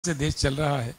से देश चल रहा है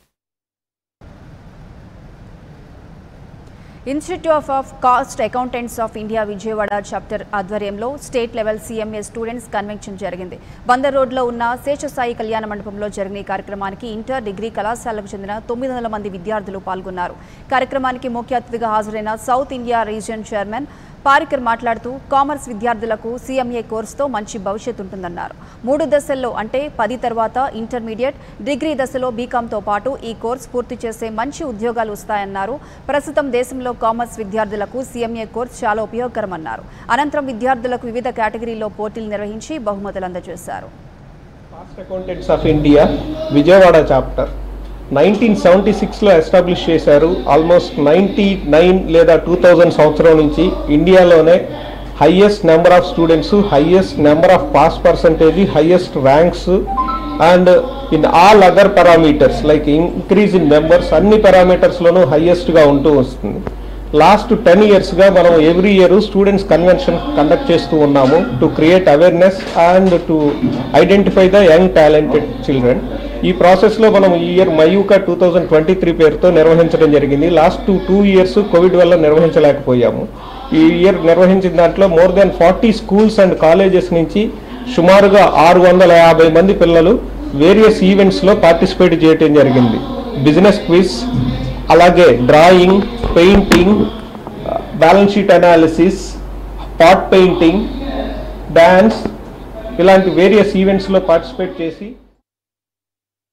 institute of cost accountants of India Vijayawada chapter ఆధ్వర్యంలో state level CMA students convention జరిగింది బందర్ రోడ్లో ఉన్న శేషసాయి కళ్యాణ మండపంలో జరిగిన ఈ కార్యక్రమానికి ఇంటర్ డిగ్రీ కళాశాలకు చెందిన తొమ్మిది వందల మంది విద్యార్థులు పాల్గొన్నారు కార్యక్రమానికి ముఖ్య అతిథిగా హాజరైన south India region chairman Parikar మాట్లాడుతూ కామర్స్ విద్యార్థులకు సీఎంఏ కోర్సుతో మంచి భవిష్యత్తు ఉంటుందన్నారు మూడు దశల్లో అంటే పది తర్వాత ఇంటర్మీడియట్ డిగ్రీ దశలో బీకాంతో పాటు ఈ కోర్సు పూర్తి చేసే మంచి ఉద్యోగాలు వస్తాయన్నారు ప్రస్తుతం దేశంలో కామర్స్ విద్యార్థులకు సీఎంఏ కోర్సు చాలా ఉపయోగకరమన్నారు అనంతరం విద్యార్థులకు వివిధ కేటగిరీల్లో పోటీలు నిర్వహించి బహుమతులు అందజేశారు cost accountants of India Vijayawada chapter nineteen seventy సిక్స్లో ఎస్టాబ్లిష్ చేశారు ఆల్మోస్ట్ నైంటీ నైన్ లేదా టూ థౌజండ్ సంవత్సరం నుంచి ఇండియాలోనే highest number of students highest number of pass percentage highest ranks and in all other parameters like increase in members అన్ని పారామీటర్స్లోనూ హయ్యెస్ట్గా ఉంటూ వస్తుంది లాస్ట్ టెన్ ఇయర్స్గా మనం every year students convention conduct చేస్తూ ఉన్నాము to create awareness and to identify the young talented children ఈ ప్రాసెస్లో మనం ఈ year Mayuka two thousand twenty three పేరుతో నిర్వహించడం జరిగింది last two two years covid వల్ల నిర్వహించలేకపోయాము ఈ ఇయర్ నిర్వహించిన దాంట్లో more than forty schools and colleges నుంచి సుమారుగా ఆరు వందల యాభై మంది పిల్లలు వేరియస్ ఈవెంట్స్లో పార్టిసిపేట్ చేయడం జరిగింది బిజినెస్ క్విజ్ అలాగే drawing painting balance sheet analysis pot painting dance ఇలాంటి వేరియస్ ఈవెంట్స్లో పార్టిసిపేట్ చేసి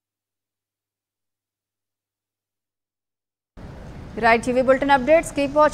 Right TV bulletin updates keep watch